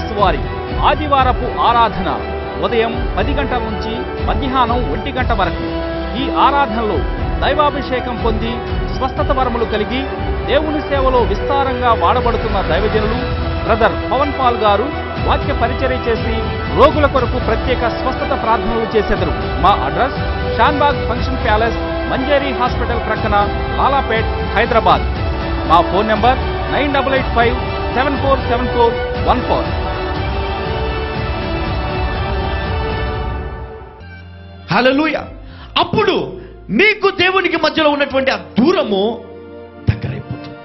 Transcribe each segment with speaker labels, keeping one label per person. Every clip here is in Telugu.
Speaker 1: మినిస్ట్రీస్ వారి ఆదివారపు ఆరాధన ఉదయం పది గంటల నుంచి మధ్యాహ్నం ఒంటి గంట వరకు ఈ ఆరాధనలో దైవాభిషేకం పొంది స్వస్థత వరములు కలిగి దేవుని సేవలో విస్తారంగా వాడబడుతున్న దైవజనులు బ్రదర్ పవన్ పాల్ గారు వాక్య పరిచర్య చేసి రోగుల కొరకు ప్రత్యేక స్వస్థత ప్రార్థనలు చేసెదరు మా address Shanbag function palace Manjeri hospital ప్రక్కన లాలాపేట్ హైదరాబాద్ మా phone number nine double eight five seven four seven four one four
Speaker 2: hallelujah అప్పుడు నీకు దేవునికి మధ్యలో ఉన్నటువంటి ఆ దూరము దగ్గరైపోతుంది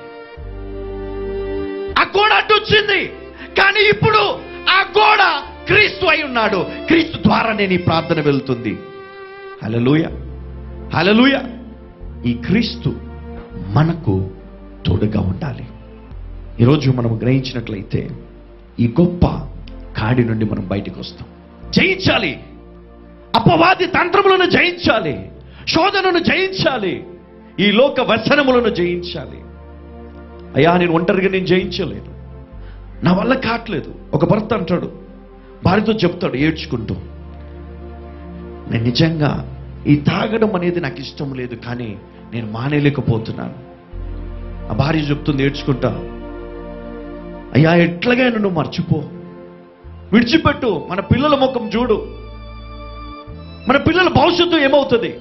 Speaker 2: ఆ గోడ అడ్డు వచ్చింది కానీ ఇప్పుడు ఆ గోడ క్రీస్తు అయి ఉన్నాడు క్రీస్తు ద్వారానే నీ ప్రార్థన వెళ్తుంది హలలుయ హలలుయ ఈ క్రీస్తు మనకు తోడుగా ఉండాలి ఈరోజు మనం గ్రహించినట్లయితే ఈ గొప్ప కాడి నుండి మనం బయటికి వస్తాం జయించాలి అపవాది తంత్రములను జయించాలి శోధనను జయించాలి ఈ లోక వ్యసనములను జయించాలి అయ్యా నేను ఒంటరిగా నేను జయించలేను నా వల్ల కావట్లేదు ఒక భర్త అంటాడు భార్యతో చెప్తాడు ఏడ్చుకుంటూ నేను నిజంగా ఈ తాగడం అనేది నాకు ఇష్టం లేదు కానీ నేను మానేయలేకపోతున్నాను ఆ భార్య చెప్తుంది ఏడ్చుకుంటా అయ్యా ఎట్లాగైనా నువ్వు మర్చిపో విడిచిపెట్టు మన పిల్లల ముఖం చూడు మన పిల్లల భవిష్యత్తు ఏమవుతుంది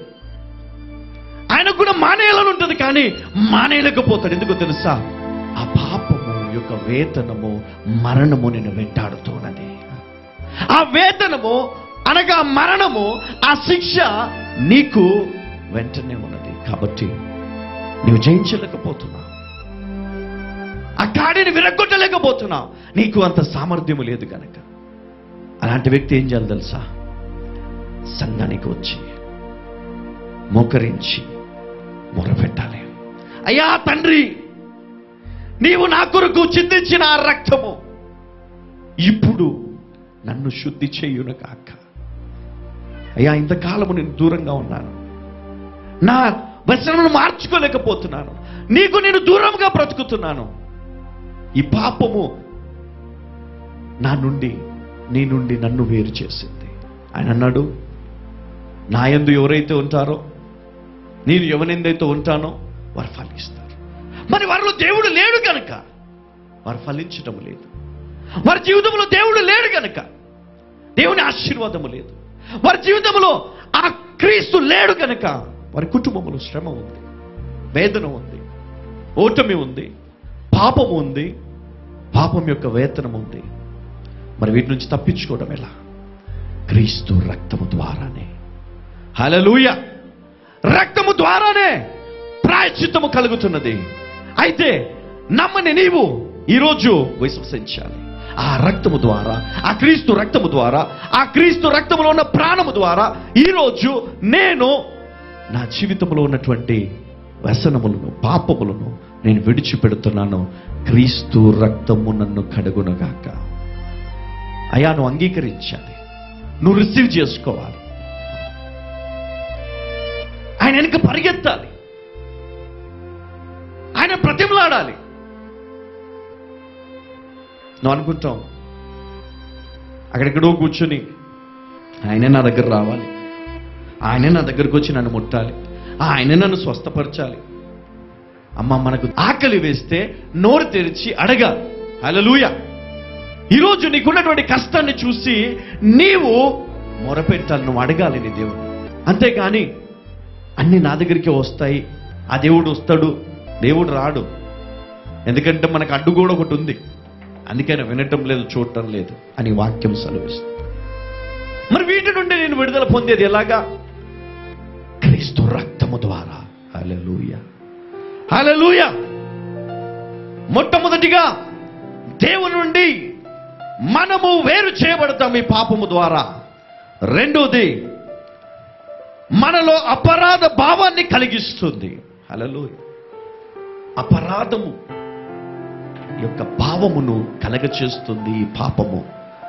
Speaker 2: ఆయనకు కూడా మానేయాలని ఉంటుంది కానీ మానేయలేకపోతాడు ఎందుకో తెలుసా ఆ పాపము యొక్క వేతనము మరణము నేను వెంటాడుతున్నది ఆ వేతనము అనగా మరణము ఆ శిక్ష నీకు వెంటనే ఉన్నది కాబట్టి నీవు జయించలేకపోతున్నావు ఆ కాడిని విరగొట్టలేకపోతున్నావు నీకు అంత సామర్థ్యము లేదు కనుక అలాంటి వ్యక్తి ఏం చేయాలి తెలుసా సంఘానికి వచ్చి మోకరించి మొరపెట్టాలి అయ్యా తండ్రి నీవు నా కొరకు చిందించిన ఆ రక్తము ఇప్పుడు నన్ను శుద్ధి చేయును కాక అయ్యా ఇంతకాలము నేను దూరంగా ఉన్నాను నా వ్యసనను మార్చుకోలేకపోతున్నాను నీకు నేను దూరంగా బ్రతుకుతున్నాను ఈ పాపము నా నుండి నీ నుండి నన్ను వేరు చేసింది ఆయన అన్నాడు నా యందు ఎవరైతే ఉంటారో నేను ఎవరినైతే ఉంటానో వారు ఫలిస్తారు మరి వారిలో దేవుడు లేడు కనుక వారు ఫలించటం లేదు వారి జీవితంలో దేవుడు లేడు కనుక దేవుని ఆశీర్వాదము లేదు వారి జీవితంలో ఆ క్రీస్తు లేడు కనుక వారి కుటుంబంలో శ్రమ ఉంది వేదన ఉంది ఓటమి ఉంది పాపము ఉంది పాపం యొక్క వేతనం ఉంది మరి వీటి నుంచి తప్పించుకోవడం ఎలా క్రీస్తు రక్తము ద్వారానే హలలుయ రక్తము ద్వారానే ప్రాయశ్చిత్తము కలుగుతున్నది అయితే నమ్మని నీవు ఈరోజు విశ్వసించాలి ఆ రక్తము ద్వారా ఆ క్రీస్తు రక్తము ద్వారా ఆ క్రీస్తు రక్తములో ఉన్న ప్రాణము ద్వారా ఈరోజు నేను నా జీవితంలో ఉన్నటువంటి వ్యసనములను పాపములను నేను విడిచిపెడుతున్నాను క్రీస్తు రక్తము నన్ను కడుగునగాక అయా నువ్వు అంగీకరించాలి నువ్వు రిసీవ్ చేసుకోవాలి ఆయన వెనక పరిగెత్తాలి ఆయన ప్రతిమలాడాలి నువ్వు అనుకుంటాం అక్కడెక్కడో కూర్చొని ఆయనే నా దగ్గర రావాలి ఆయనే నా దగ్గరకు వచ్చి నన్ను ముట్టాలి ఆయనే నన్ను స్వస్థపరచాలి అమ్మ మనకు ఆకలి వేస్తే నోరు తెరిచి అడగాలి హల్లెలూయ ఈరోజు నీకున్నటువంటి కష్టాన్ని చూసి నీవు మొరపెట్టాలి నువ్వు అడగాలి నీ దేవుడు అంతేకాని అన్ని నా దగ్గరికి వస్తాయి ఆ దేవుడు వస్తాడు దేవుడు రాడు ఎందుకంటే మనకు అడ్డు కూడా ఒకటి ఉంది అందుకని వినటం లేదు చూడటం లేదు అని వాక్యం సెలవిస్తుంది మరి వీటి నుండి నేను విడుదల పొందేది ఎలాగా క్రీస్తు రక్తము ద్వారా హల్లెలూయ హల్లెలూయ మొట్టమొదటిగా దేవుని నుండి మనము వేరు చేయబడతాం ఈ పాపము ద్వారా రెండోది మనలో అపరాధ భావాన్ని కలిగిస్తుంది హల్లెలూయ అపరాధము యొక్క భావమును కలగచేస్తుంది ఈ పాపము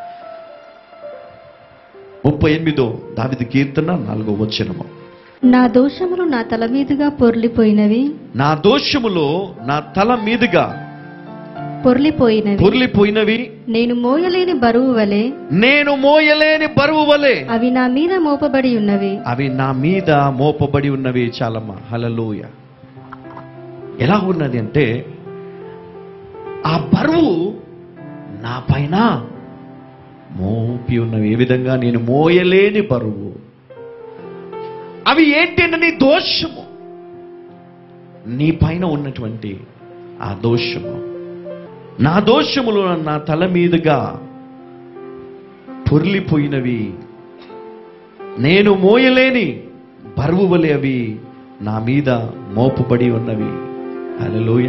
Speaker 2: ముప్పై ఎనిమిదో దావిది కీర్తన నాలుగో వచనము
Speaker 3: నా దోషములు నా తల మీదుగా పొర్లిపోయినవి
Speaker 2: నా దోషములో నా తల మీదుగా
Speaker 3: పొర్లిపోయినవి
Speaker 2: పొర్లిపోయినవి
Speaker 3: నేను మోయలేని బరువు వలె
Speaker 2: నేను మోయలేని బరువు వలె
Speaker 3: అవి నా మీద మోపబడి ఉన్నవి
Speaker 2: అవి నా మీద మోపబడి ఉన్నవి చాలమ్మ హలలోయ ఎలా ఉన్నది అంటే ఆ బరువు నా పైన మోపి ఉన్నవి ఏ విధంగా నేను మోయలేని బరువు అవి ఏంటి అంటే నీ దోషము నీ పైన ఉన్నటువంటి ఆ దోషము నా దోషములు నా తల మీదుగా పొర్లిపోయినవి నేను మోయలేని బరువు వలె అవి నా మీద మోపబడి ఉన్నవి హల్లెలూయ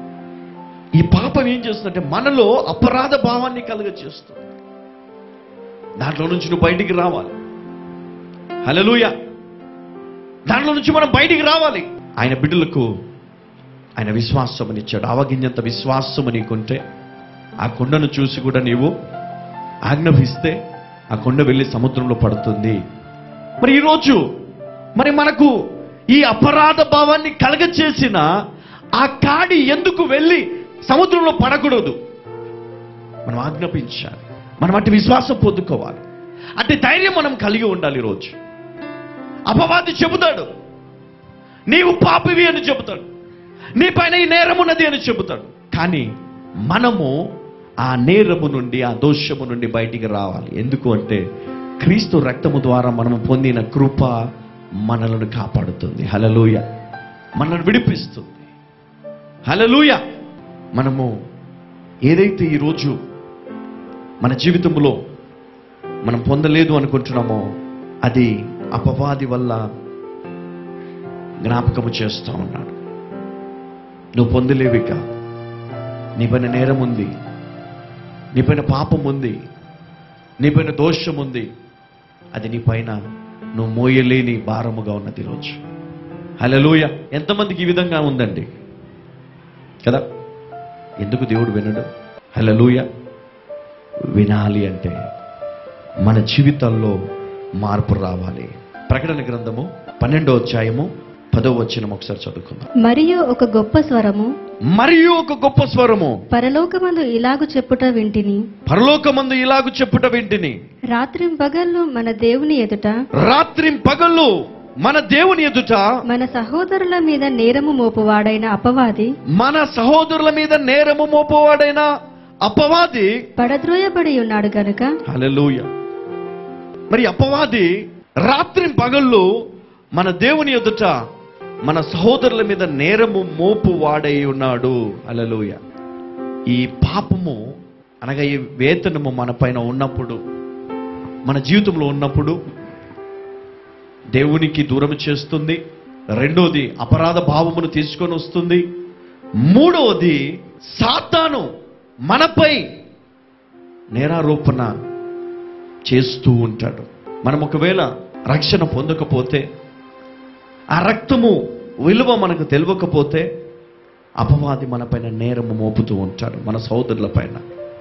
Speaker 2: ఈ పాపం ఏం చేస్తుందంటే మనలో అపరాధ భావాన్ని కలుగ చేస్తుంది దాంట్లో నుంచి నువ్వు బయటికి రావాలి హల్లెలూయ దాంట్లో నుంచి మనం బయటికి రావాలి ఆయన బిడ్డలకు ఆయన విశ్వాసమని ఇచ్చాడు ఆవగింజంత విశ్వాసము నీకుంటే ఆ కొండను చూసి కూడా నీవు ఆజ్ఞాపిస్తే ఆ కొండ వెళ్ళి సముద్రంలో పడుతుంది మరి ఈరోజు మరి మనకు ఈ అపరాధ భావాన్ని కలగచేసిన ఆ కాడి ఎందుకు వెళ్ళి సముద్రంలో పడకూడదు మనం ఆజ్ఞాపించాలి మనం అట్టి విశ్వాసం పొందుకోవాలి అట్టి ధైర్యం మనం కలిగి ఉండాలి ఈరోజు అపవాది చెబుతాడు నీవు పాపివి అని చెబుతాడు నీ పైన ఈ నేరం ఉన్నది అని చెబుతాడు కానీ మనము ఆ నేరము నుండి ఆ దోషము నుండి బయటికి రావాలి ఎందుకు అంటే క్రీస్తు రక్తము ద్వారా మనము పొందిన కృప మనలను కాపాడుతుంది హలలుయ మనల్ని విడిపిస్తుంది హలలుయ మనము ఏదైతే ఈరోజు మన జీవితంలో మనం పొందలేదు అనుకుంటున్నామో అది అపవాది వల్ల జ్ఞాపకము చేస్తూ ఉన్నాడు నువ్వు పొందలేవిక నీ పైన నేరం ఉంది నీ పైన పాపం ఉంది నీ పైన దోషం ఉంది అది నీ పైన నువ్వు మోయలేని భారముగా ఉన్నది ఈరోజు హలలోయ ఎంతమందికి ఈ విధంగా ఉందండి కదా ఎందుకు దేవుడు వినడు హలలోయ వినాలి అంటే మన జీవితాల్లో మార్పు రావాలి ప్రకటన గ్రంథము పన్నెండో అధ్యాయము పదో వచ్చిన ఒకసారి చదువుకుందాం
Speaker 3: మరియు ఒక గొప్ప స్వరము
Speaker 2: మరియు ఒక గొప్ప స్వరము
Speaker 3: పరలోకమందు ఇలాగు చెప్పుట వింటిని
Speaker 2: పరలోకమందు ఇలాగు చెప్పుట వింటిని
Speaker 3: రాత్రి పగళ్ళు మన దేవుని ఎదుట
Speaker 2: రాత్రి పగళ్ళు మన దేవుని ఎదుట
Speaker 3: మన సహోదరుల మీద నేరము మోపువాడైన అపవాది
Speaker 2: మన సహోదరుల మీద నేరము మోపవాడైన అపవాది
Speaker 3: పడద్రోయబడి ఉన్నాడు గనుక
Speaker 2: హల్లెలూయ మరి అపవాది రాత్రి పగళ్ళు మన దేవుని ఎదుట మన సహోదరుల మీద నేరము మోపు వాడై ఉన్నాడు హల్లెలూయ ఈ పాపము అనగా ఈ వేతనము మన పైన ఉన్నప్పుడు మన జీవితంలో ఉన్నప్పుడు దేవునికి దూరం చేస్తుంది రెండోది అపరాధ భావమును తీసుకొని వస్తుంది మూడవది సాతాను మనపై నేరారోపణ చేస్తూ ఉంటాడు మనం ఒకవేళ రక్షణ పొందకపోతే ఆ రక్తము విలువ మనకు తెలియకపోతే అపవాది మనపైన నేరము మోపుతూ ఉంటాడు మన సోదరుల పైన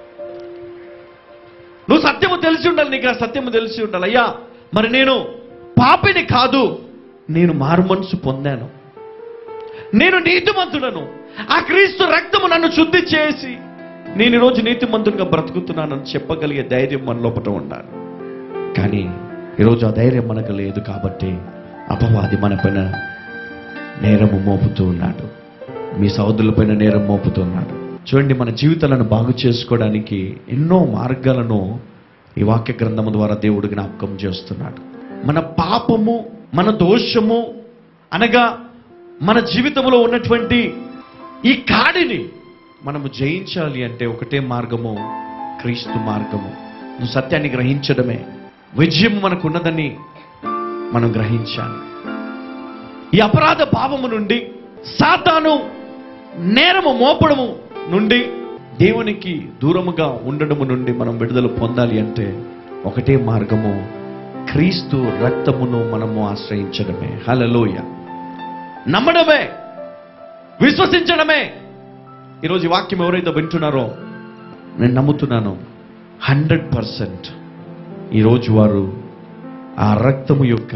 Speaker 2: నువ్వు సత్యము తెలిసి ఉండాలి నీకు ఆ సత్యము తెలిసి ఉండాలి అయ్యా మరి నేను పాపిని కాదు నేను మారు మనసు పొందాను నేను నీతిమంతుడను ఆ క్రీస్తు రక్తము నన్ను శుద్ధి చేసి నేను ఈరోజు నీతిమంతుడిగా బ్రతుకుతున్నానని చెప్పగలిగే ధైర్యం మన లోపల ఉండాలి కానీ ఈరోజు ఆ ధైర్యం మనకు లేదు కాబట్టి అపవాది మన పైన నేరము మోపుతూ ఉన్నాడు మీ సహోదరులపైన నేరం మోపుతున్నాడు చూడండి మన జీవితాలను బాగు చేసుకోవడానికి ఎన్నో మార్గాలను ఈ వాక్య గ్రంథము ద్వారా దేవుడు జ్ఞాపకం చేస్తున్నాడు మన పాపము మన దోషము అనగా మన జీవితంలో ఉన్నటువంటి ఈ కాడిని మనము జయించాలి అంటే ఒకటే మార్గము క్రీస్తు మార్గము నువ్వు సత్యాన్ని గ్రహించడమే విజయం మనకున్నదని మనం గ్రహించాలి ఈ అపరాధ భావము నుండి సాతాను నేరము మోపడము నుండి దేవునికి దూరముగా ఉండడము నుండి మనం విడుదల పొందాలి అంటే ఒకటే మార్గము క్రీస్తు రక్తమును మనము ఆశ్రయించడమే హలలోయ నమ్మడమే విశ్వసించడమే ఈరోజు ఈ వాక్యం ఎవరైతే వింటున్నారో నేను నమ్ముతున్నాను హండ్రెడ్ పర్సెంట్ ఈరోజు వారు ఆ రక్తము యొక్క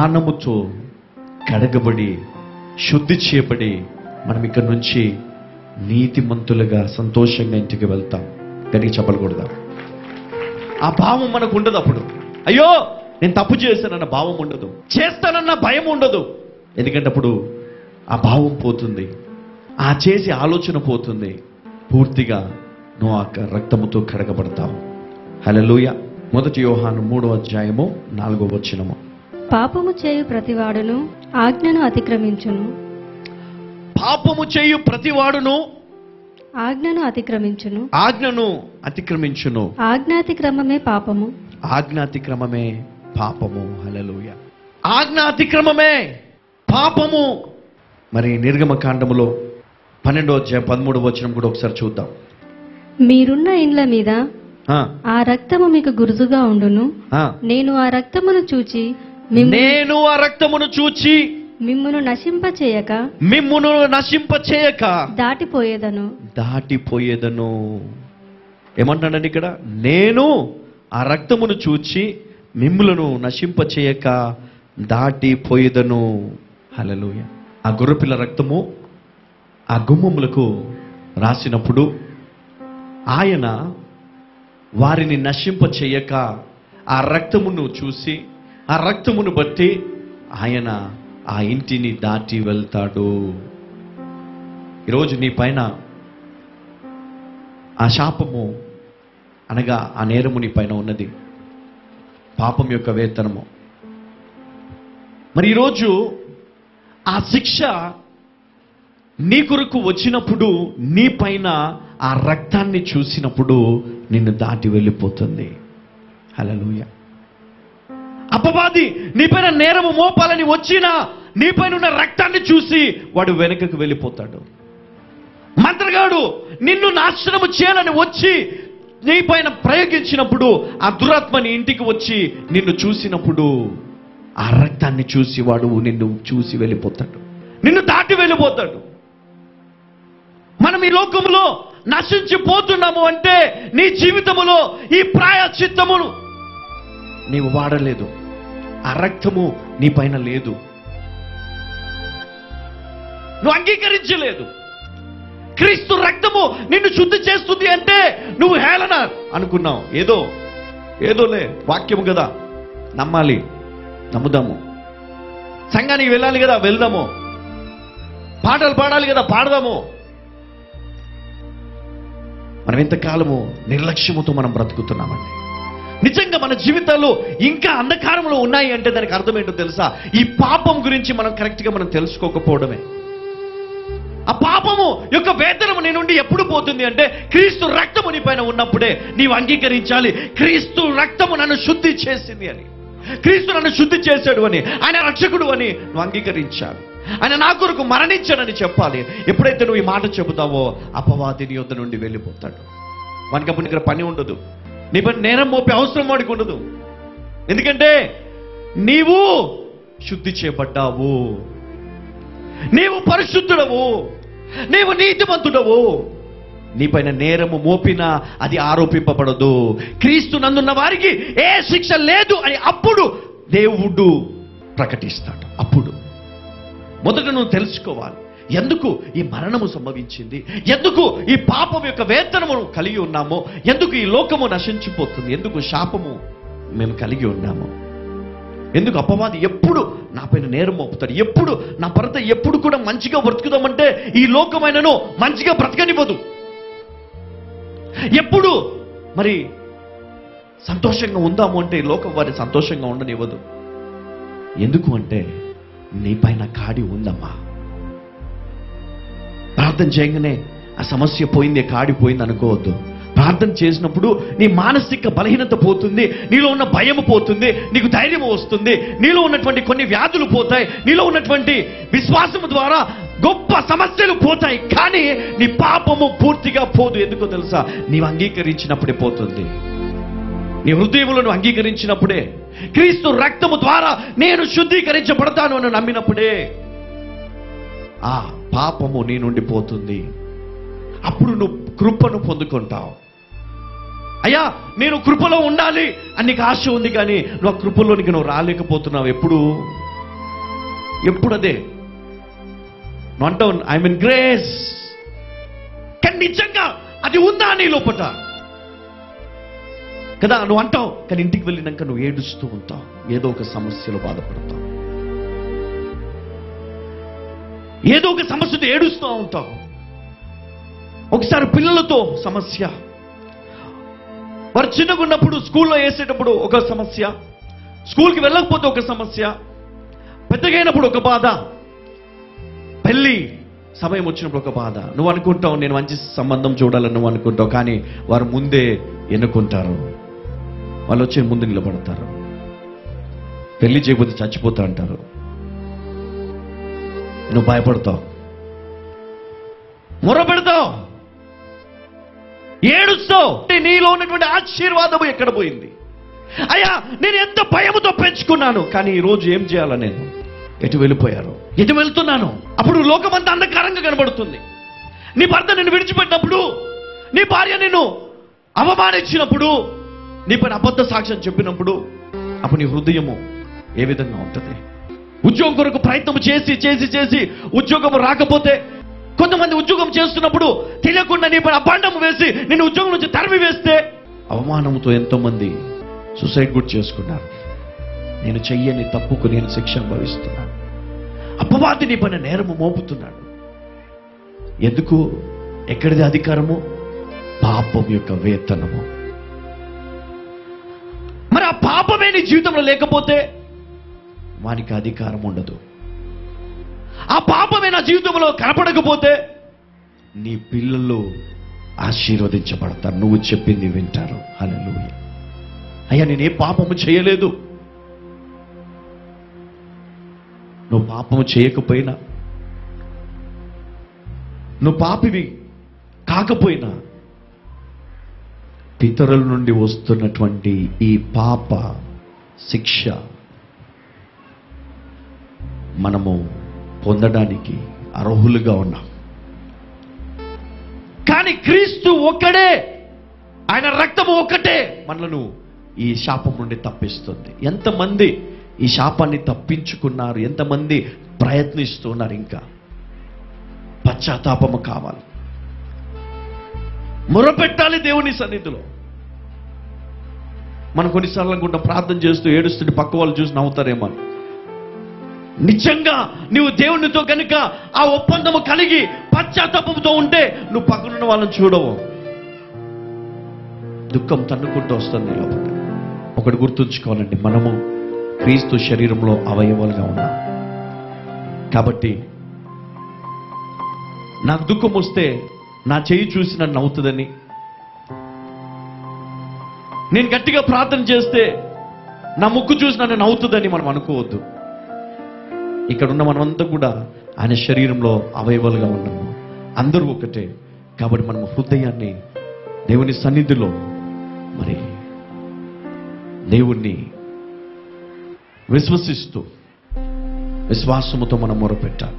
Speaker 2: ప్రాణముతో కడగబడి శుద్ధి చేయబడి మనం ఇక్కడ నుంచి నీతిమంతులుగా సంతోషంగా ఇంటికి వెళ్తాం గట్టిగా చెప్పకూడదా ఆ భావం మనకు ఉండదు అప్పుడు అయ్యో నేను తప్పు చేశానన్న భావం ఉండదు చేస్తానన్న భయం ఉండదు ఎందుకంటే అప్పుడు ఆ భావం పోతుంది ఆ చేసే ఆలోచన పోతుంది పూర్తిగా నువ్వు ఆ రక్తముతో కడగబడతావు హల్లెలూయ మొదటి యోహాను మూడో అధ్యాయము నాలుగో వచనము
Speaker 3: పాపము చేయు ప్రతివాడును ఆజ్ఞను అతిక్రమించును
Speaker 2: పాపము చేయు ప్రతివాడును
Speaker 3: ఆజ్ఞను అతిక్రమించును
Speaker 2: ఆజ్ఞను అతిక్రమించును
Speaker 3: ఆజ్ఞాతిక్రమమే పాపము
Speaker 2: ఆజ్ఞాతిక్రమమే పాపము హల్లెలూయ ఆజ్ఞాతిక్రమమే పాపము మరి నిర్గమకాండములో పన్నెండో అధ్యాయం పదమూడు వచనం కూడా ఒకసారి చూద్దాం
Speaker 3: మీరున్న ఇండ్ల మీద
Speaker 2: ఆ,
Speaker 3: ఆ రక్తము మీకు గురుజుగా ఉండును
Speaker 2: ఆ.
Speaker 3: నేను ఆ రక్తమును చూచి మిమ్ము
Speaker 2: నేను ఆ రక్తమును చూచి
Speaker 3: మిమ్మును నశింపచేయక
Speaker 2: మిమ్మును నశింప చేయక
Speaker 3: దాటిపోయేదను
Speaker 2: దాటిపోయేదను ఏమంటాడండి ఇక్కడ నేను ఆ రక్తమును చూచి మిమ్ములను నశింప చేయక దాటిపోయేదను హల్లెలూయ ఆ గొర్రెపిల్ల రక్తము ఆ గుమ్మములకు రాసినప్పుడు ఆయన వారిని నశింప చేయక ఆ రక్తమును చూసి ఆ రక్తమును బట్టి ఆయన ఆ ఇంటిని దాటి వెళ్తాడు ఈరోజు నీ పైన ఆ శాపము అనగా ఆ నేరము నీ పైన ఉన్నది పాపం యొక్క వేతనము మరి ఈరోజు ఆ శిక్ష నీ కొరకు వచ్చినప్పుడు నీ పైన ఆ రక్తాన్ని చూసినప్పుడు నిన్ను దాటి వెళ్ళిపోతుంది హల్లెలూయా అపవాది నీపైన నేరము మోపాలని వచ్చినా నీపైన ఉన్న రక్తాన్ని చూసి వాడు వెనుకకు వెళ్ళిపోతాడు మంత్రగాడు నిన్ను నాశనము చేయాలని వచ్చి నీపైన ప్రయోగించినప్పుడు ఆ దురాత్మ నీ ఇంటికి వచ్చి నిన్ను చూసినప్పుడు ఆ రక్తాన్ని చూసి వాడు నిన్ను చూసి వెళ్ళిపోతాడు నిన్ను దాటి వెళ్ళిపోతాడు మనం ఈ లోకములో నశించిపోతున్నాము అంటే నీ జీవితములో ఈ ప్రాయచిత్తమును నీవు వాడలేదు ఆ రక్తము నీ పైన లేదు నువ్వు అంగీకరించలేదు క్రీస్తు రక్తము నిన్ను శుద్ధి చేస్తుంది అంటే నువ్వు హేళన అనుకున్నావు ఏదో ఏదోలే వాక్యము కదా నమ్మాలి నమ్ముదాము సంఘానికి వెళ్ళాలి కదా వెళ్దాము పాటలు పాడాలి కదా పాడదాము మనం ఎంతకాలము నిర్లక్ష్యముతో మనం బ్రతుకుతున్నామండి నిజంగా మన జీవితాల్లో ఇంకా అంధకారంలో ఉన్నాయి అంటే దానికి అర్థం ఏంటో తెలుసా ఈ పాపం గురించి మనం కరెక్ట్గా మనం తెలుసుకోకపోవడమే ఆ పాపము యొక్క వేతనము నీ నుండి ఎప్పుడు పోతుంది అంటే క్రీస్తు రక్తము నీ పైన ఉన్నప్పుడే నీవు అంగీకరించాలి క్రీస్తు రక్తము నన్ను శుద్ధి చేసింది అని క్రీస్తు నన్ను శుద్ధి చేశాడు అని ఆయన రక్షకుడు అని నువ్వు అంగీకరించాలి ఆయన నా కొరకు మరణించాడని చెప్పాలి ఎప్పుడైతే నువ్వు ఈ మాట చెబుతావో అపవాది నీ యొద్ద నుండి వెళ్ళిపోతాడు వానికి అప్పుడు ఇక్కడ పని ఉండదు నీ పని నేరం మోపే అవసరం వాడికి ఉండదు ఎందుకంటే నీవు శుద్ధి చేయబడ్డావు నీవు పరిశుద్ధుడవు నీవు నీతిమంతుడవు నీపైన నేరము మోపినా అది ఆరోపింపబడదు క్రీస్తు నందున్న వారికి ఏ శిక్ష లేదు అని అప్పుడు దేవుడు ప్రకటిస్తాడు అప్పుడు మొదట నువ్వు తెలుసుకోవాలి ఎందుకు ఈ మరణము సంభవించింది ఎందుకు ఈ పాపం యొక్క వేతనము కలిగి ఉన్నామో ఎందుకు ఈ లోకము నశించిపోతుంది ఎందుకు శాపము మేము కలిగి ఉన్నాము ఎందుకు అపవాది ఎప్పుడు నా పైన నేరం మోపుతాడు ఎప్పుడు నా భర్త ఎప్పుడు కూడా మంచిగా బ్రతుకుదామంటే ఈ లోకమైనను మంచిగా బ్రతకనివ్వదు ఎప్పుడు మరి సంతోషంగా ఉందాము అంటే ఈ లోకం వారి సంతోషంగా ఉండనివ్వదు ఎందుకు అంటే నీ పైన కాడి ఉందమ్మా ప్రార్థన చేయగానే ఆ సమస్య పోయింది కాడి పోయింది అనుకోవద్దు ప్రార్థన చేసినప్పుడు నీ మానసిక బలహీనత పోతుంది నీలో ఉన్న భయం పోతుంది నీకు ధైర్యం వస్తుంది నీలో ఉన్నటువంటి కొన్ని వ్యాధులు పోతాయి నీలో ఉన్నటువంటి విశ్వాసము ద్వారా గొప్ప సమస్యలు పోతాయి కానీ నీ పాపము పూర్తిగా పోదు ఎందుకో తెలుసా నీవు అంగీకరించినప్పుడే పోతుంది నీ హృదయములను అంగీకరించినప్పుడే క్రీస్తు రక్తము ద్వారా నేను శుద్ధీకరించబడతాను అని నమ్మినప్పుడే ఆ పాపము నీ నుండి పోతుంది అప్పుడు నువ్వు కృపను పొందుకుంటావు అయ్యా నేను కృపలో ఉండాలి అని నీకు ఆశ ఉంది కానీ నువ్వు ఆ కృపలోనికి నువ్వు రాలేకపోతున్నావు ఎప్పుడు ఎప్పుడు అదే నువ్వు అంటావు ఐ మీన్ గ్రేస్ నిజంగా అది ఉందా నీ లోపట కదా నువ్వు అంటావు కానీ ఇంటికి వెళ్ళినాక నువ్వు ఏడుస్తూ ఉంటావు ఏదో ఒక సమస్యలో బాధపడతావు ఏదో ఒక సమస్యతో ఏడుస్తూ ఉంటావు ఒకసారి పిల్లలతో సమస్య వారు చిన్నగా ఉన్నప్పుడు స్కూల్లో వేసేటప్పుడు ఒక సమస్య స్కూల్కి వెళ్ళకపోతే ఒక సమస్య పెద్దగైనప్పుడు ఒక బాధ పెళ్ళి సమయం వచ్చినప్పుడు ఒక బాధ నువ్వు అనుకుంటావు నేను మంచి సంబంధం చూడాలని నువ్వు అనుకుంటావు కానీ వారు ముందే ఎన్నుకుంటారు వాళ్ళు వచ్చి ముందు నిలబడతారు పెళ్లి చేయకపోతే చచ్చిపోతా అంటారు నువ్వు భయపడతావు మొరపెడతావు ఏడుస్తావు అంటే నీలో ఉన్నటువంటి ఆశీర్వాదము ఎక్కడ పోయింది అయ్యా నేను ఎంత భయముతో పెంచుకున్నాను కానీ ఈ రోజు ఏం చేయాలా నేను ఎటు వెళ్ళిపోయారు ఎటు వెళ్తున్నాను అప్పుడు లోకమంతా అంధకారంగా కనబడుతుంది నీ భర్త నిన్ను విడిచిపెట్టినప్పుడు నీ భార్య నిన్ను అవమానించినప్పుడు నీ పైన అబద్ధ సాక్ష్యం చెప్పినప్పుడు అప్పుడు నీ హృదయము ఏ విధంగా ఉంటుంది ఉద్యోగం కొరకు ప్రయత్నం చేసి చేసి చేసి ఉద్యోగం రాకపోతే కొంతమంది ఉద్యోగం చేస్తున్నప్పుడు తెలియకుండా నీ పైన అబాండం వేసి నేను ఉద్యోగం నుంచి తరిమి వేస్తే అవమానంతో ఎంతో మంది సూసైడ్ కూడా చేసుకున్నారు నేను చెయ్యని తప్పుకు నేను శిక్ష అనుభవిస్తున్నాను అపవాది నీ పైన నేరము మోపుతున్నాడు ఎందుకు ఎక్కడిది అధికారము పాపం యొక్క వేతనము మరి ఆ పాపమే నీ జీవితంలో లేకపోతే వానికి అధికారం ఉండదు ఆ పాపమే నా జీవితంలో కనపడకపోతే నీ పిల్లలు ఆశీర్వదించబడతారు నువ్వు చెప్పింది వింటారు హల్లెలూయా అయ్యా నేనే పాపము చేయలేదు నువ్వు పాపము చేయకపోయినా నువ్వు పాపివి కాకపోయినా పితరుల నుండి వస్తున్నటువంటి ఈ పాప శిక్ష మనము పొందడానికి అర్హులుగా ఉన్నాం కానీ క్రీస్తు ఒక్కడే ఆయన రక్తము ఒక్కటే మనలను ఈ శాపం నుండి తప్పిస్తుంది ఎంతమంది ఈ శాపాన్ని తప్పించుకున్నారు ఎంతమంది ప్రయత్నిస్తున్నారు ఇంకా పశ్చాత్తాపము కావాలి మొరపెట్టాలి దేవుని సన్నిధిలో మనం కొన్నిసార్లు అనుకుంటాం ప్రార్థన చేస్తూ ఏడుస్తుంటే పక్క వాళ్ళు చూసి నవ్వుతారేమో అని. నిజంగా నువ్వు దేవునితో కనుక ఆ ఒప్పందము కలిగి పశ్చాత్తాపంతో ఉంటే నువ్వు పక్కనున్న వాళ్ళని చూడవు దుఃఖం తన్నుకుంటూ వస్తుంది నీ లోపల ఒకటి గుర్తుంచుకోవాలండి మనము క్రీస్తు శరీరంలో అవయవాలుగా ఉన్నాం కాబట్టి నాకు దుఃఖం వస్తే నా చేయి చూసి నన్ను నవ్వుతుందని నేను గట్టిగా ప్రార్థన చేస్తే నా ముక్కు చూసి నన్ను నవ్వుతుందని మనం అనుకోవద్దు ఇక్కడ ఉన్న మనమంతా కూడా ఆయన శరీరంలో అవయవాలుగా ఉన్నాము అందరూ ఒకటే కాబట్టి మనం హృదయాన్ని దేవుని సన్నిధిలో మరి దేవుణ్ణి విశ్వసిస్తూ విశ్వాసముతో మనం మొరపెట్టాలి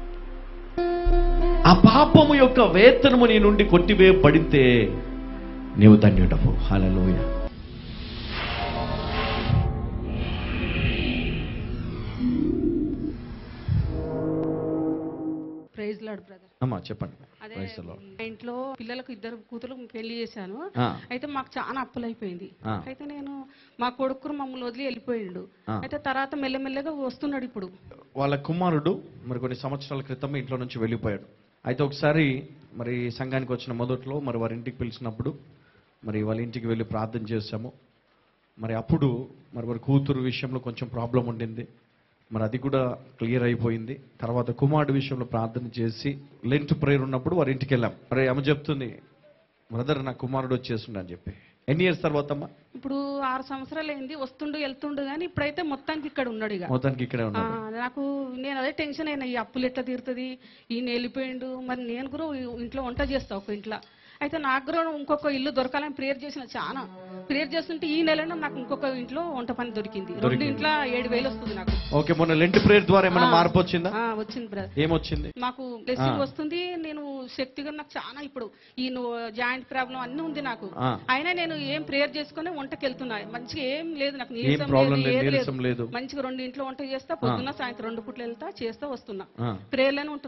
Speaker 2: ఆ పాపము యొక్క వేతనము నీ నుండి కొట్టివేయబడితే నీవు ధన్యుడవు హల్లెలూయా
Speaker 4: ప్రైజ్ లాడ్ బ్రదర్
Speaker 2: అమ్మా చెప్పండి
Speaker 4: అదే
Speaker 2: Praise the Lord.
Speaker 4: మా ఇంట్లో పిల్లలకు ఇద్దరు కూతురు పెళ్లి చేశాను
Speaker 2: ఆ.
Speaker 4: అయితే మాకు చాలా అప్పులైపోయింది
Speaker 2: ఆ.
Speaker 4: అయితే నేను మా కొడుకును మమ్మల్ని వదిలి వెళ్ళిపోయిండు
Speaker 2: ఆ.
Speaker 4: అయితే తర్వాత మెల్లమెల్లగా వస్తున్నాడు ఇప్పుడు
Speaker 2: వాళ్ళ కుమారుడు మరి కొన్ని సంవత్సరాల క్రితం ఇంట్లో నుంచి వెళ్ళిపోయాడు అయితే ఒకసారి మరి సంఘానికి వచ్చిన మొదట్లో మరి వారి ఇంటికి పిలిచినప్పుడు మరి వాళ్ళ ఇంటికి వెళ్ళి ప్రార్థన చేశాము మరి అప్పుడు మరి వారి కూతురు విషయంలో కొంచెం ప్రాబ్లం ఉండింది మరి అది కూడా క్లియర్ అయిపోయింది తర్వాత కుమారుడు విషయంలో ప్రార్థన చేసి లెంట్ ప్రేయర్ ఉన్నప్పుడు వారి ఇంటికి వెళ్ళాం మరి ఆమె చెప్తుంది బ్రదర్ నా కుమారుడు వచ్చేసిండు అని చెప్పి ఎన్ని ఇయర్స్ తర్వాత అమ్మా
Speaker 4: ఇప్పుడు ఆరు సంవత్సరాలు అయింది వస్తుండు వెళ్తుండు కానీ ఇప్పుడైతే మొత్తానికి ఇక్కడ ఉన్నాడు ఇక
Speaker 2: మొత్తానికి ఇక్కడే
Speaker 4: ఆ,
Speaker 2: ఉన్నాడు
Speaker 4: నాకు నేను అదే టెన్షన్ అయినా ఈ అప్పులు ఎట్లా తీరుతుంది ఈయన వెళ్ళిపోయిండు మరి నేను కూడా ఇంట్లో వంట చేస్తా ఒక ఇంట్లో అయితే నాకు కూడా ఇంకొక ఇల్లు దొరకాలని ప్రేయర్ చేసిన చాలా ప్రేయర్ చేస్తుంటే ఈ నెలలో నాకు ఇంకొక ఇంట్లో వంట పని దొరికింది రెండు
Speaker 2: దొరికింది.
Speaker 4: ఇంట్లో ఏడు వేలు వస్తుంది నాకు
Speaker 2: ఓకే మొన్న లెంట్ ప్రేయర్ ద్వారా ఏమైనా
Speaker 4: ఆ.
Speaker 2: మార్పు వచ్చిందా
Speaker 4: ఆ, వచ్చింది బ్రదర్
Speaker 2: ఏమొచ్చింది
Speaker 4: మాకు బ్లెస్సింగ్
Speaker 2: ఆ.
Speaker 4: వస్తుంది నేను శక్తిగా నాకు చాలా ఇప్పుడు ఈ జాయింట్ ప్రాబ్లం అన్నీ ఉంది నాకు
Speaker 2: ఆ.
Speaker 4: అయినా నేను ఏం ప్రేయర్ చేసుకుని వంటకి వెళ్తున్నా మంచిగా ఏం లేదు నాకు
Speaker 2: ఏం
Speaker 4: నీరసం
Speaker 2: ప్రాబ్లం
Speaker 4: లేదు,
Speaker 2: లేదు
Speaker 4: ఏది
Speaker 2: నీరసం లేదు
Speaker 4: మంచిగా రెండు ఇంట్లో వంట చేస్తా పొద్దున్న సాయంత్రం రెండు పూటలు వెళ్తా చేస్తా వస్తున్నా
Speaker 2: ఆ.
Speaker 4: ప్రేయర్లోనే ఉంటున్నా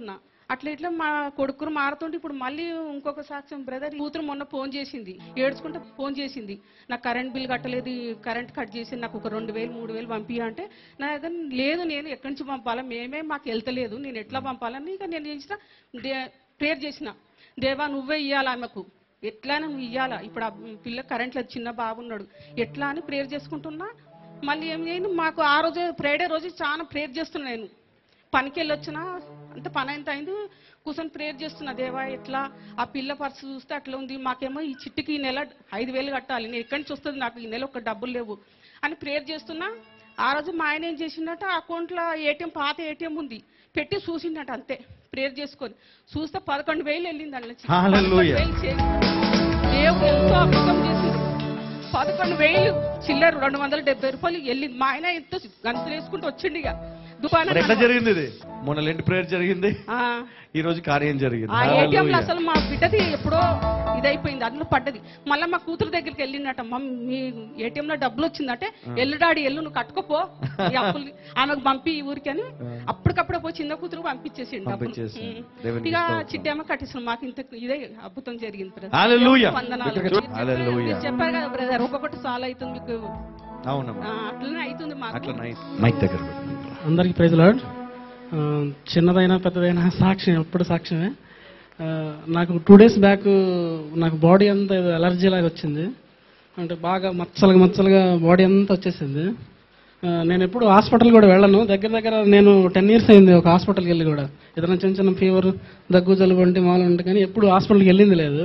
Speaker 4: అట్లా ఇట్లా మా కొడుకురు మారుతుంటే ఇప్పుడు మళ్ళీ ఇంకొక సాక్ష్యం బ్రదర్ కూతురు మొన్న ఫోన్ చేసింది ఏడ్చుకుంటే ఫోన్ చేసింది నాకు కరెంట్ బిల్ కట్టలేదు ఈ కరెంట్ కట్ చేసి నాకు ఒక రెండు వేలు మూడు వేలు పంపియా అంటే నా దగ్గర లేదు నేను ఎక్కడి నుంచి పంపాలా మేమే మాకు వెళ్తలేదు నేను ఎట్లా పంపాలని ఇక నేను చేసిన ప్రేయర్ చేసిన దేవా నువ్వే ఇయ్యాలా ఆమెకు ఎట్లైనా నువ్వు ఇయ్యాలా ఇప్పుడు ఆ పిల్ల కరెంట్లో చిన్న బాబున్నాడు ఎట్లా అని ప్రేయర్ చేసుకుంటున్నా మళ్ళీ ఏం చేయను మాకు ఆ రోజు ఫ్రైడే రోజు చాలా ప్రేయర్ చేస్తున్నా నేను పనికి వెళ్ళొచ్చినా అంత పని ఎంత అయింది కూర్చొని ప్రేయర్ చేస్తున్నా దేవా ఎట్లా ఆ పిల్ల పర్సు చూస్తే అట్లా ఉంది మాకేమో ఈ చిట్టుకి ఈ నెల ఐదు వేలు కట్టాలి నేను ఎక్కడి నుంచి వస్తుంది నాకు ఈ నెల ఒక డబ్బులు లేవు అని ప్రేయర్ చేస్తున్నా ఆ రోజు మా ఆయన ఏం చేసిండట అకౌంట్లో ఏటీఎం పాత ఏటీఎం ఉంది పెట్టి చూసిండట అంతే ప్రేయర్ చేసుకొని చూస్తే పదకొండు వేలు వెళ్ళింది అందులో నుంచి.
Speaker 2: Hallelujah.
Speaker 4: పదకొండు వేలు చేసి దేవుడు ఎంతో అద్భుతం చేసింది పదకొండు వేలు చిల్లర రెండు వందల డెబ్బై రూపాయలు వెళ్ళింది మా ఆయన ఎంత గంతులు వేసుకుంటూ వచ్చిండు ఇక దుకాణం
Speaker 2: మరి ఎట్లా జరిగింది ఇది మొన్న లెంటి ప్రేయర్ జరిగింది
Speaker 4: ఆ,
Speaker 2: ఈ రోజు కార్యం జరిగింది
Speaker 4: ఆ ఏటీఎం లో
Speaker 2: Hallelujah.
Speaker 4: అసలు మా బిడ్డది ఎప్పుడో ఇదైపోయింది అందులో పడ్డది మళ్ళీ మా కూతురు దగ్గరికి వెళ్ళిందట మమ్ మీ ఏటీఎం లో డబ్బులు వచ్చిందంటే ఎల్లు డాడీ ఎల్లు నువ్వు కట్టుకోపో ఈ అప్పులు ఆమెకు పంపి ఈ ఊరికి అని అప్పటికప్పుడే పోయి చిన్న కూతురు పంపించేసిండు డబ్బులు.
Speaker 2: పంపించేసిండు.
Speaker 4: ఉం.
Speaker 2: దేవునికి
Speaker 4: ఇక
Speaker 2: స్తోత్రం.
Speaker 4: చిట్టేమో కట్టిస్తున్నాం మాకు ఇంత ఇదే అద్భుతం జరిగింది brother.
Speaker 2: Hallelujah.
Speaker 4: వందనాలు.
Speaker 2: Hallelujah.
Speaker 4: మీరు చెప్పారు కదా బ్రదర్ ఒక్కొక్కటి సాల్వ్ అవుతుంది మీకు
Speaker 2: అవునమ్మా
Speaker 4: ఆ, అట్లనే అవుతుంది మాకు
Speaker 2: అట్లా నైస్ మైక్ దగ్గర పెట్టు.
Speaker 5: అందరికీ ప్రైజ్ లాడ్ చిన్నదైనా పెద్దదైనా సాక్ష్యం ఎప్పుడు సాక్ష్యమే ఆ, నాకు టూ డేస్ బ్యాక్ నాకు బాడీ అంతా ఏదో ఎలర్జీ లాగా వచ్చింది అంటే బాగా మచ్చలుగా మచ్చలుగా బాడీ అంతా వచ్చేసింది ఆ, నేను ఎప్పుడు హాస్పిటల్ కూడా వెళ్ళను దగ్గర దగ్గర నేను టెన్ ఇయర్స్ అయింది ఒక హాస్పిటల్కి వెళ్ళి కూడా ఏదైనా చిన్న చిన్న ఫీవర్ దగ్గు జలుబు వంటి మాలు ఉంటే కానీ ఎప్పుడు హాస్పిటల్కి వెళ్ళింది లేదు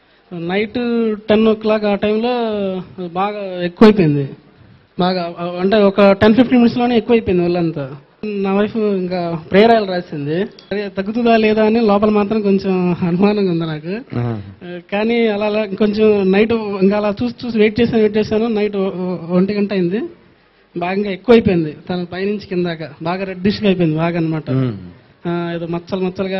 Speaker 5: నైట్ టెన్ ఓ క్లాక్ ఆ టైంలో బాగా ఎక్కువైపోయింది బాగా అంటే ఒక టెన్ ఫిఫ్టీన్ మినిట్స్లోనే ఎక్కువైపోయింది ఒళ్ళంతా నా వైఫ్ ఇంకా ప్రేయర్ ఆయిల్ రాసింది అదే తగ్గుతుందా లేదా అని లోపల మాత్రం కొంచెం అనుమానంగా ఉంది నాకు ఆ, కానీ అలా అలా కొంచెం నైట్ ఇంకా అలా చూసి చూసి వెయిట్ చేశాను వెయిట్ చేశాను నైట్ ఒంటి గంట అయింది బాగా ఇంకా ఎక్కువైపోయింది తన పైనుంచి కిందాక బాగా రెడ్డిష్గా అయిపోయింది బాగా అనమాట ఏదో మచ్చలు మచ్చలుగా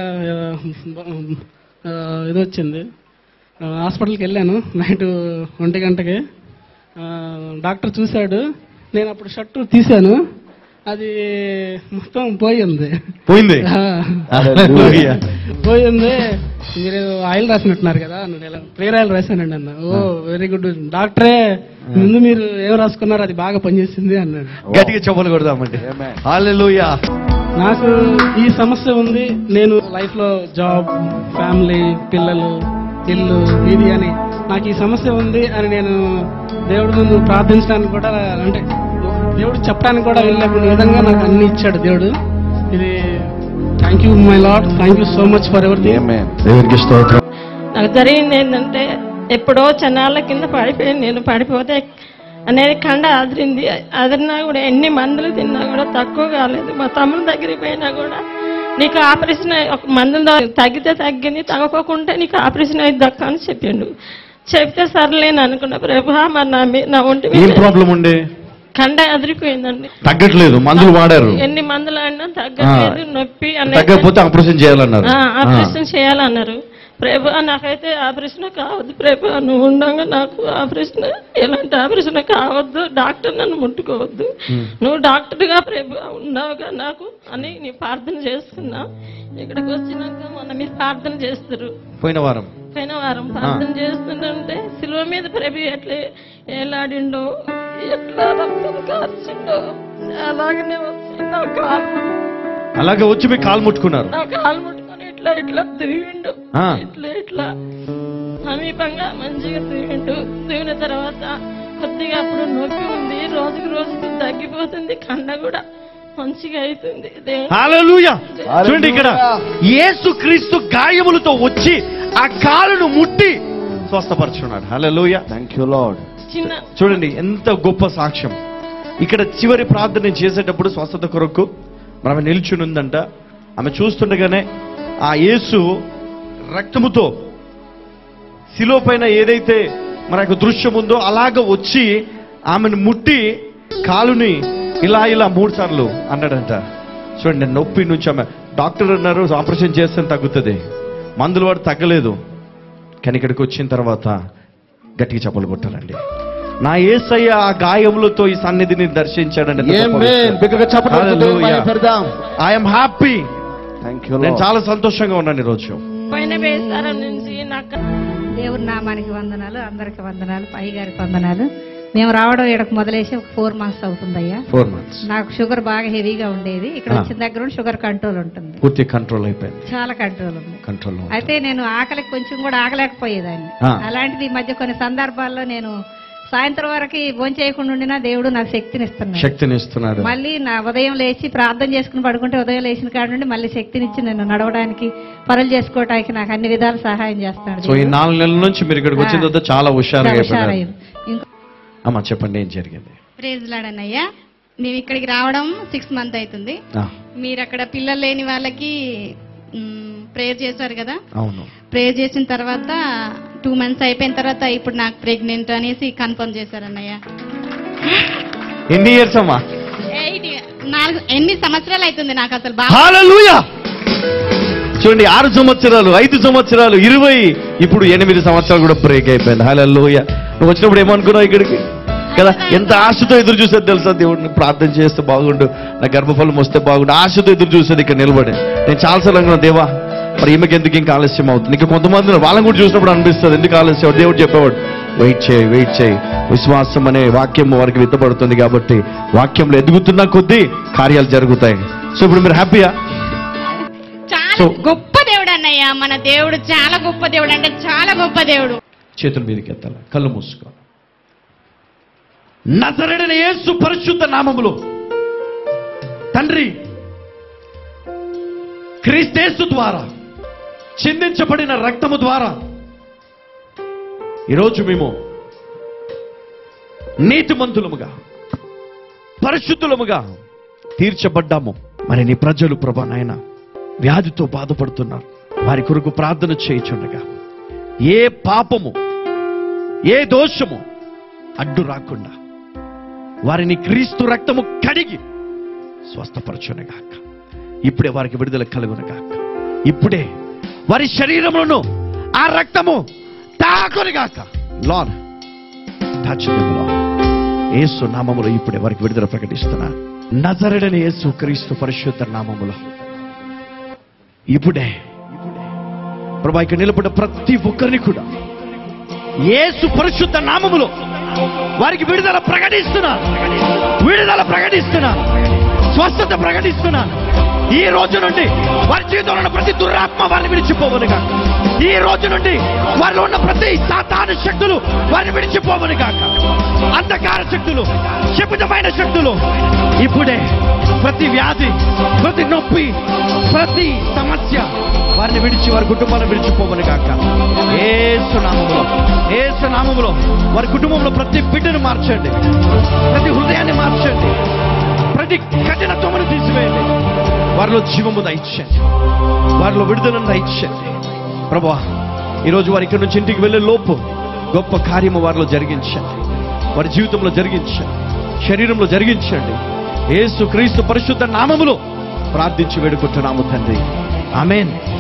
Speaker 5: ఆ, ఇది వచ్చింది ఆ, హాస్పిటల్కి వెళ్ళాను నైట్ ఒంటి గంటకి ఆ, డాక్టర్ చూశాడు నేను అప్పుడు షర్టు తీశాను అది మొత్తం పోయింది
Speaker 2: పోయింది
Speaker 5: ఆ,
Speaker 2: Hallelujah.
Speaker 5: పోయింది మీరు ఆయిల్ రాసినట్టున్నారు కదా అన్నాడు ఇలా ప్రేయర్ ఆయిల్ రాశానండి అన్న ఓ వెరీ గుడ్ డాక్టరే ముందు మీరు ఏం రాసుకున్నారు అది బాగా పనిచేసింది అన్నాడు
Speaker 2: గట్టిగా చెప్పులు కొడదామండి హల్లెలూయా
Speaker 5: నాకు ఈ సమస్య ఉంది నేను లైఫ్ లో జాబ్ ఫ్యామిలీ పిల్లలు ఇల్లు ఇది అని నాకు ఈ సమస్య ఉంది అని నేను దేవుడి ముందు ప్రార్థించడానికి కూడా అంటే దేవుడు చెప్పడానికి కూడా వెళ్ళినప్పుడు విధంగా నాకు అన్ని ఇచ్చాడు దేవుడు ఇది thank you my lord thank you so much for ever
Speaker 2: దేవునికి స్తోత్రం
Speaker 6: నాకు జరిగింది ఏంటంటే ఎప్పుడో చన్నాళ్ళ కింద పడిపోయింది నేను పడిపోతే అనేది కండ అదిరింది అదిరినా కూడా ఎన్ని మందులు తిన్నా కూడా తక్కువ కాలేదు మా తమ్ముని దగ్గరికి పోయినా కూడా నీకు ఆపరేషన్ అయ్యి- ఒక మందులు దా- తగ్గితే తగ్గింది తగ్గకోకుంటే నీకు ఆపరేషన్ అయింది దక్క అని చెప్పిండు చెప్తే సర్లేని అనుకున్నా ప్రభా మరి నా మీ- నా ఒంటి
Speaker 2: ఏం
Speaker 6: మీద
Speaker 2: ప్రాబ్లం ఉండే
Speaker 6: కండ అదిరిపోయిందండి
Speaker 2: తగ్గట్లేదు మందులు వాడారు
Speaker 6: ఎన్ని మందులు అయినా తగ్గలేదు నొప్పి అనేది
Speaker 2: తగ్గకపోతే ఆపరేషన్ చేయాలన్నారు
Speaker 6: ఆ, ఆపరేషన్ చేయాలన్నారు ప్రభు నాకైతే ఆపరేషన్ కావద్దు ప్రభు నువ్వు ఉండగా నాకు ఆపరేషన్ ఎలాంటి ఆపరేషన్ కావద్దు డాక్టర్ నన్ను ముట్టుకోవద్దు నువ్వు డాక్టర్గా ప్రభు ఉన్నావుగా నాకు అని నీ ప్రార్థన చేసుకున్నా ఇక్కడికి వచ్చినాక మొన్న మీరు ప్రార్థన చేస్తారు
Speaker 2: పోయిన వారం
Speaker 6: పోయిన వారం ప్రార్థన చేస్తుంటే సిలువ మీద ప్రభు ఎట్లా ఏలాడిండో ఎట్లా రక్తం కార్చిండో అలాగనే వచ్చి నా కాలు
Speaker 2: అలాగే వచ్చి మీ కాలు ముట్టుకున్నారు
Speaker 6: నా కాలు ముట్టుకొని ఇట్లా ఇట్లా తిరిగిండు
Speaker 2: ఆ.
Speaker 6: ఇట్లా ఇట్లా సమీపంగా మంచిగా తిరిగిండు తిరిగిన తర్వాత కొద్దిగా అప్పుడు నొప్పి ఉంది రోజుకి రోజుకి తగ్గిపోతుంది కండ కూడా మంచిగా అవుతుంది దేవుని
Speaker 2: హల్లెలూయా చూడండి ఇక్కడ యేసు క్రీస్తు గాయములతో వచ్చి ఆ కాలును ముట్టి స్వస్థపరచున్నాడు హల్లెలూయా థ్యాంక్ యూ లార్డ్
Speaker 6: చిన్న
Speaker 2: చూడండి ఎంత గొప్ప సాక్ష్యం ఇక్కడ చివరి ప్రార్థన చేసేటప్పుడు స్వస్థత కొరకు మరి ఆమె నిల్చుని ఉందంట ఆమె చూస్తుండగానే ఆ యేసు రక్తముతో శిలో పైన ఏదైతే మన యొక్క దృశ్యం ఉందో అలాగ వచ్చి ఆమెను ముట్టి కాలుని ఇలా ఇలా మూడు సార్లు అన్నాడంట చూడండి నొప్పి నుంచి ఆమె డాక్టర్ అన్నారు ఆపరేషన్ చేస్తే తగ్గుతుంది మందులు వాడు తగ్గలేదు కానీ ఇక్కడికి వచ్చిన తర్వాత గట్టిగా చెప్పలు కొట్టాలండి నా ఏసయ్య ఆ గాయములతో ఈ సన్నిధిని దర్శించాడండి
Speaker 7: Amen. బిగ్గరగా చప్పట్లు కొడుతూ మహిమ పెడదాం.
Speaker 2: ఐఎమ్ హ్యాపీ థ్యాంక్ యూ నేను చాలా సంతోషంగా ఉన్నాను ఈరోజు
Speaker 6: పోయిన వేస్తారం నుంచి నాకు
Speaker 3: దేవుని నామానికి వందనాలు అందరికి వందనాలు పై గారికి వందనాలు మేము రావడం ఇక్కడికి మొదలేసి ఒక ఫోర్ మంత్స్ అవుతుందయ్యా
Speaker 2: ఫోర్ మంత్స్
Speaker 3: నాకు షుగర్ బాగా హెవీగా ఉండేది ఇక్కడ
Speaker 2: ఆ.
Speaker 3: వచ్చిన దగ్గర నుండి షుగర్ కంట్రోల్ ఉంటుంది
Speaker 2: పూర్తి కంట్రోల్ అయిపోయింది
Speaker 3: చాలా కంట్రోల్ ఉంది
Speaker 2: కంట్రోల్
Speaker 3: అయితే నేను ఆకలికి కొంచెం కూడా ఆగలేకపోయేదాన్ని
Speaker 2: ఆ.
Speaker 3: అలాంటిది ఈ మధ్య కొన్ని సందర్భాల్లో నేను సాయంత్రం వరకు భోంచేయకుండా ఉండినా దేవుడు నాకు శక్తిని ఇస్తున్నాడు
Speaker 2: శక్తిని ఇస్తున్నాడు
Speaker 3: మళ్ళీ నా ఉదయం లేచి ప్రార్థన చేసుకుని పడుకుంటే ఉదయం లేచిన కాడ నుండి మళ్ళీ శక్తినిచ్చి నేను నడవడానికి పనులు చేసుకోవడానికి నాకు అన్ని విధాలు సహాయం చేస్తాడు
Speaker 2: సో ఈ నాలుగు నెలల నుంచి మీరు ఇక్కడికి వచ్చిన తర్వాత చాలా హుషారుగా
Speaker 3: చాలా
Speaker 2: అయిపోయినారు
Speaker 3: హుషారయ్యింది. ఇంకో
Speaker 2: అమ్మా చెప్పండి ఏం జరిగింది
Speaker 7: ప్రేజ్ లాడన్నయ్య మేము ఇక్కడికి రావడం సిక్స్ మంత్ అవుతుంది
Speaker 2: ఆ,
Speaker 7: మీరు అక్కడ పిల్లలు లేని వాళ్ళకి ప్రేయర్ చేశారు కదా
Speaker 2: అవును
Speaker 7: ప్రేయర్ చేసిన తర్వాత టూ మంత్స్ అయిపోయిన తర్వాత ఇప్పుడు నాకు ప్రెగ్నెంట్ అనేసి కన్ఫర్మ్ చేశారన్నయ్య
Speaker 2: ఎన్ని ఇయర్స్ అమ్మా
Speaker 7: ఎయిట్ నాలుగు ఎన్ని సంవత్సరాలు అవుతుంది నాకు అసలు బాగా
Speaker 2: హాలూయా చూడండి ఆరు సంవత్సరాలు ఐదు సంవత్సరాలు ఇరవై ఇప్పుడు ఎనిమిది సంవత్సరాలు కూడా బ్రేక్ అయిపోయింది హలోయ నువ్వు వచ్చినప్పుడు ఏమనుకున్నావు ఇక్కడికి కదా ఎంత ఆశతో ఎదురు చూసేది తెలుసా దేవుడిని ప్రార్థన చేస్తే బాగుండు నా గర్భఫలం వస్తే బాగుండు ఆశతో ఎదురు చూసేది ఇక్కడ నిలబడి నేను చాలాసార్లు అనుకున్నా దేవా మరి ఈమెకి ఎందుకు ఇంకా ఆలస్యం అవుతుంది ఇంకా కొంతమంది ఉన్నారు. వాళ్ళని కూడా చూసినప్పుడు అనిపిస్తుంది ఎందుకు ఆలస్యం దేవుడు చెప్పేవాడు వెయిట్ చేయి వెయిట్ చేయి విశ్వాసం అనే వాక్యం వారికి విత్తబడుతుంది కాబట్టి వాక్యంలో ఎదుగుతున్న కొద్దీ కార్యాలు జరుగుతాయి సో ఇప్పుడు మీరు హ్యాపీయా
Speaker 7: చాలా
Speaker 2: So-
Speaker 7: గొప్ప దేవుడు అన్నయ్య మన దేవుడు చాలా గొప్ప దేవుడు అంటే చాలా గొప్ప దేవుడు
Speaker 2: చేతుల మీదకి ఎత్తాలి కళ్ళు మూసుకో నజరడైన యేసు పరిశుద్ధ నామములో తండ్రి క్రీస్తేసు ద్వారా చిందించబడిన రక్తము ద్వారా ఈరోజు మేము నీతిమంతులముగా పరిశుద్ధులముగా తీర్చబడ్డాము మరి నీ ప్రజలు ప్రభా నాయన వ్యాధితో బాధపడుతున్నారు వారి కొరకు ప్రార్థన చేయుచుండగా ఏ పాపము ఏ దోషము అడ్డు రాకుండా వారిని క్రీస్తు రక్తము కడిగి స్వస్థపరచునగాక ఇప్పుడే వారికి విడుదల కలుగునగాక ఇప్పుడే వారి శరీరములను ఆ రక్తము తాకునుగాక లాన్ టచ్ యేసు నామములో ఇప్పుడే వారికి విడుదల ప్రకటిస్తున్నా నజరడని యేసు క్రీస్తు పరిశుద్ధ నామములో ఇప్పుడే ప్రభా ఇక్కడ నిలబడ్డ ప్రతి ఒక్కరిని కూడా యేసు పరిశుద్ధ నామములో వారికి విడుదల ప్రకటిస్తున్నాను విడుదల ప్రకటిస్తున్నాను స్వస్థత ప్రకటిస్తున్నాను ఈ రోజు నుండి వారి జీవితంలో ఉన్న ప్రతి దురాత్మ వారిని విడిచిపోవనుగా ఈ రోజు నుండి వారిలో ఉన్న ప్రతి సాతాను శక్తులు వారిని విడిచిపోవనుగా అంధకార శక్తులు శపితమైన శక్తులు ఇప్పుడే ప్రతి వ్యాధి ప్రతి నొప్పి ప్రతి సమస్య వారిని విడిచి వారి కుటుంబాలను విడిచిపోవను గాక ఏసు నామములో ఏసు నామములో వారి కుటుంబంలో ప్రతి బిడ్డను మార్చండి ప్రతి హృదయాన్ని మార్చండి ప్రతి కఠినత్వమును తీసివేయండి వారిలో జీవము దయచండి వారిలో విడుదలను దయచండి ప్రభా ఈరోజు వారి ఇక్కడి నుంచి ఇంటికి వెళ్ళే లోపు గొప్ప కార్యము వారిలో జరిగించండి వారి జీవితంలో జరిగించండి శరీరంలో జరిగించండి యేసు క్రీస్తు పరిశుద్ధ నామములో ప్రార్థించి వేడుకుంటున్నాము తండ్రి ఆమెన్